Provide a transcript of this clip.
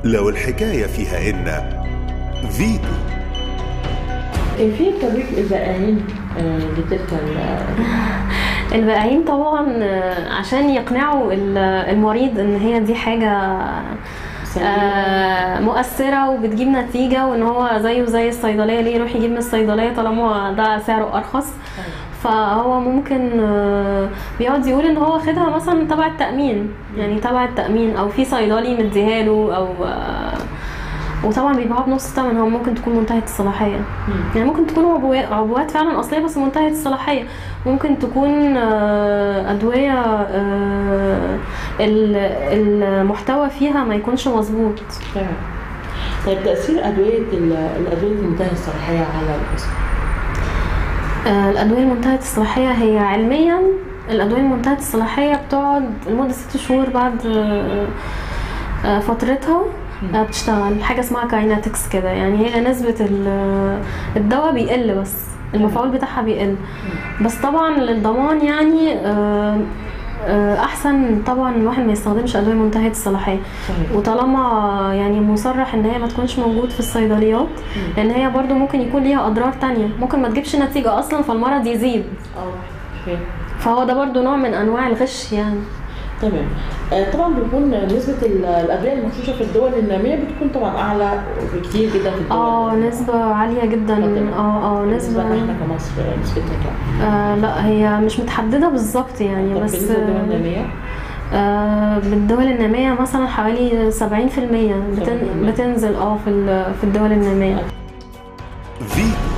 لو الحكاية فيها إن فيتو كيفية ترويج البائعين آه، لتلك ال- البائعين طبعا آه، عشان يقنعوا ال- المريض ان هي دي حاجه آه، مؤثره وبتجيب نتيجه وان هو زيه زي الصيدليه ليه يروح يجيب من الصيدليه طالما ده سعره ارخص فهو ممكن آه، بيقعد يقول ان هو واخدها مثلا تبع التامين يعني تبع التامين او في صيدلي مديها له او آه، وطبعا بيبيعوها بنص الثمن هو ممكن تكون منتهيه الصلاحيه يعني ممكن تكون عبوات, عبوات فعلا اصليه بس منتهيه الصلاحيه ممكن تكون آه، ادويه آه، ال- المحتوى فيها ما يكونش مظبوط تمام طيب تأثير أدوية ال- الأدوية المنتهية الصلاحية على الجسم آه، الادويه المنتهيه الصلاحيه هي علميا الادويه المنتهيه الصلاحيه بتقعد لمده ست شهور بعد آه، آه، فترتها آه، بتشتغل حاجه اسمها كايناتكس كده يعني هي نسبه ال- الدواء بيقل بس المفعول بتاعها بيقل بس طبعا للضمان يعني آه، آه، احسن طبعا الواحد ما يستخدمش ادويه منتهيه الصلاحيه صحيح وطالما يعني مصرح ان هي ما تكونش موجود في الصيدليات لان هي برضو ممكن يكون ليها اضرار تانية ممكن ما تجيبش نتيجة اصلا فالمرض يزيد اه صحيح فهو ده برضو نوع من انواع الغش يعني تمام آه، طبعا بيكون نسبة ال- الأدوية المغشوشة في الدول النامية بتكون طبعا أعلى بكتير جدا في الدول اه النامية. نسبة عالية جدا تمام. اه اه بالنسبة نسبة احنا كمصر آه، نسبتها كام؟ آه لا هي مش متحددة بالظبط يعني طب بس بالنسبة للدول النامية آه بالدول النامية مثلا حوالي 70% بتن 70%. بتنزل اه في ال- في الدول النامية فيتو